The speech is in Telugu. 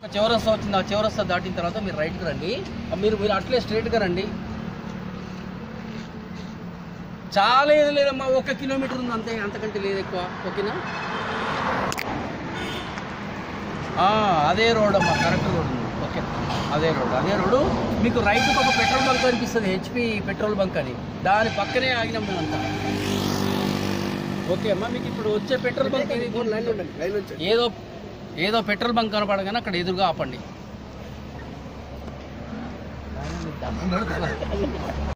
ఒక చౌరస్తా వచ్చింది ఆ చౌరస్తా దాటిన తర్వాత మీరు రైట్కి రండి మీరు మీరు అట్లే స్ట్రైట్గా రండి చాలా ఏది లేదమ్మా ఒక కిలోమీటర్ ఉంది అంతే అంతకంటే లేదు ఎక్కువ ఓకేనా ఆ, అదే రోడ్ అమ్మా కరెక్ట్ రోడ్ ఉంది ఓకే అదే రోడ్ అదే రోడ్డు మీకు రైట్కి ఒక పెట్రోల్ బంక్ కనిపిస్తుంది హెచ్పి పెట్రోల్ బంక్ అని దాని పక్కనే ఆగినాం మేమంతా ఓకే అమ్మా మీకు ఇప్పుడు వచ్చే పెట్రోల్ బంక్ ఏది? ఏదో ఏదో పెట్రోల్ బంక్ కనపడగానే అక్కడ ఎదురుగా ఆపండి